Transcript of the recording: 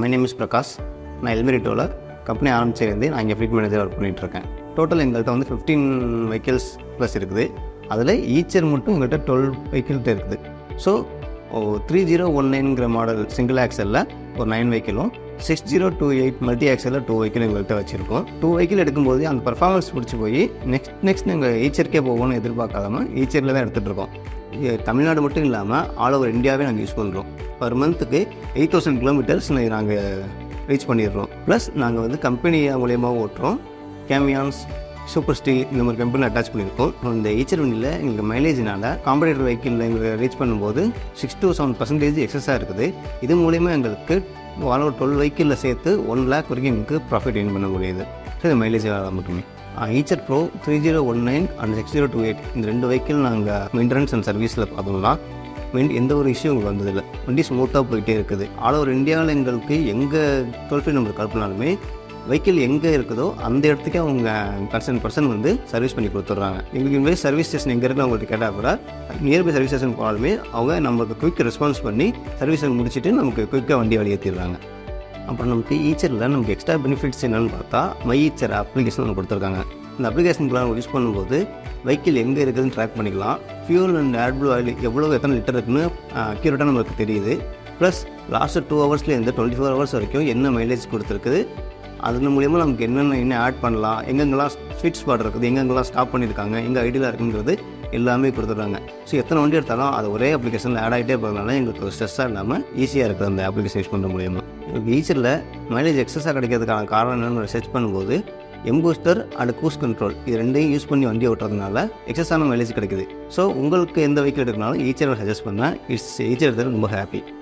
my name is Prakash நான் எல்மெரிட்டோவில் company ஆரம்பிச்சிருந்து நான் இங்கே ஃப்ளீட் மேனேஜர் ஒர்க் பண்ணிகிட்ருக்கேன் டோட்டல் எங்கள்கிட்ட வந்து ஃபிஃப்டீன் வெஹிக்கிள்ஸ் ப்ளஸ் இருக்குது அதில் ஈச்சர் மட்டும் எங்கள்கிட்ட டுவெல் வெஹிக்கிள்கிட்ட இருக்குது ஸோ த்ரீ ஜீரோ ஒன் நைன்கிற மாடல் சிங்கிள் ஆக்சலில் ஒரு நைன் வெஹிக்கிளும் six zero two eight multi ஆக்சலில் டூ வெஹிக்கிள் எங்கள்கிட்ட வச்சுருக்கோம் டூ வெஹிக்கிள் எடுக்கும்போது அந்த பர்ஃபார்மன்ஸ் பிடிச்சி போய் நெக்ஸ்ட் நெக்ஸ்ட் நாங்கள் ஈச்சருக்கே போகணும்னு எதிர்பார்க்காம ஈச்சரில் தான் எடுத்துகிட்டு இருக்கோம் இது தமிழ்நாடு மட்டும் இல்லாமல் ஆல் ஓவர் இந்தியாவே நாங்கள் யூஸ் பண்ணுறோம் பர் மந்த்துக்கு எயிட் தௌசண்ட் கிலோமீட்டர்ஸ் நாங்கள் ரீச் பண்ணிடுறோம் ப்ளஸ் நாங்கள் வந்து கம்பெனி மூலியமாக ஓட்டுறோம் கேமியான்ஸ் சூப்பர் ஸ்டீ இந்த மாதிரி கம்பெனி அட்டாச் பண்ணியிருக்கோம் இந்த ஈச்சர் வண்டியில் எங்களுக்கு மைலேஜினால் காம்படேட்டர் வெஹிக்கிளில் எங்களுக்கு ரீச் பண்ணும்போது சிக்ஸ் டு செவன் பர்சன்டேஜ் எக்ஸஸாக இருக்குது இது மூலிமா எங்களுக்கு ஆல் ஓவர் டுவெல் வெஹிக்கிளில் சேர்த்து ஒன் லேக் வரைக்கும் எங்களுக்கு ப்ராஃபிட் ஏர்ன் பண்ண முடியுது ஸோ இது மைலேஜ் மட்டுமே Eicher pro three zero one nine and six zero two eight இந்த ரெண்டு வெஹிக்கிள் நாங்கள் மெயின்டெனன்ஸ் அண்ட் சர்வீஸில் பார்த்தோம்னா மெயின் எந்த ஒரு இஷ்யூ உங்களுக்கு வந்ததில்லை வண்டி ஸ்மூத்தாக போயிட்டே இருக்குது ஆல் ஓவர் இந்தியாவில் எங்களுக்கு எங்கே டோல் ஃப்ரீ நம்பர் கால் பண்ணாலுமே வெஹிக்கிள் எங்கே இருக்குதோ அந்த இடத்துக்கே அவங்க கன்சர்ன் பர்சன் வந்து சர்வீஸ் பண்ணி கொடுத்துட்றாங்க எங்களுக்கு இனிமேல் சர்வீஸ் ஸ்டேஷன் எங்கே இருக்குன்னு அவங்கள்ட்ட கேட்டால் கூட நியர்பை சர்வீஸ் ஸ்டேஷன் போனாலுமே அவங்க நமக்கு குயிக் ரெஸ்பான்ஸ் பண்ணி சர்வீஸை முடிச்சுட்டு நமக்கு குயிக்காக வண்டி வெளியேற்றிடுறாங்க அப்புறம் நமக்கு ஈச்சரில் நமக்கு எக்ஸ்ட்ரா பெனிஃபிட்ஸ் என்னென்னு பார்த்தா மை ஈச்சர் அப்ளிகேஷன் ஒன்று கொடுத்துருக்காங்க இந்த அப்ளிகேஷன் பிளான் யூஸ் பண்ணும்போது வெஹிக்கிள் எங்கே இருக்குதுன்னு ட்ராக் பண்ணிக்கலாம் ஃபியூல் அண்ட் ஏர்ப்ளூ ஆயில் எவ்வளோ எத்தனை லிட்டர் இருக்குன்னு அக்யூரேட்டாக நமக்கு தெரியுது ப்ளஸ் லாஸ்ட்டு டூ ஹவர்ஸ்லேருந்து டுவெண்ட்டி ஃபோர் ஹவர்ஸ் வரைக்கும் என்ன மைலேஜ் கொடுத்துருக்குது அதன் மூலியமாக நமக்கு என்னென்ன என்ன ஆட் பண்ணலாம் எங்கெங்கெல்லாம் ஸ்வீட் ஸ்பாட் இருக்குது எங்கெங்கெல்லாம் ஸ்டாப் பண்ணியிருக்காங்க எங்கே ஐடியில் இருக்குங்கிறது எல்லாமே கொடுத்துட்றாங்க ஸோ எத்தனை வண்டி எடுத்தாலும் அது ஒரே அப்ளிகேஷனில் ஆட் ஆகிட்டே போகிறதுனால எங்களுக்கு ஒரு ஸ்ட்ரெஸ்ஸாக இல்லாமல் ஈஸியாக இருக்குது அந்த அப்ளிகேஷன் யூஸ் பண்ணுற மூலியமாக எனக்கு ஈச்சரில் மைலேஜ் எக்ஸஸாக கிடைக்கிறதுக்கான காரணம் என்னென்னு ரிசர்ச் பண்ணும்போது எம்பூஸ்டர் அண்ட் கூஸ் கண்ட்ரோல் இது ரெண்டையும் யூஸ் பண்ணி வண்டி ஓட்டுறதுனால எக்ஸஸான மைலேஜ் கிடைக்குது ஸோ உங்களுக்கு எந்த வெஹிக்கிள் எடுக்கனாலும் ஈச்சரை சஜஸ்ட் பண்ணால் இட்ஸ் ஈச்சர் ரொம்ப ஹாப்பி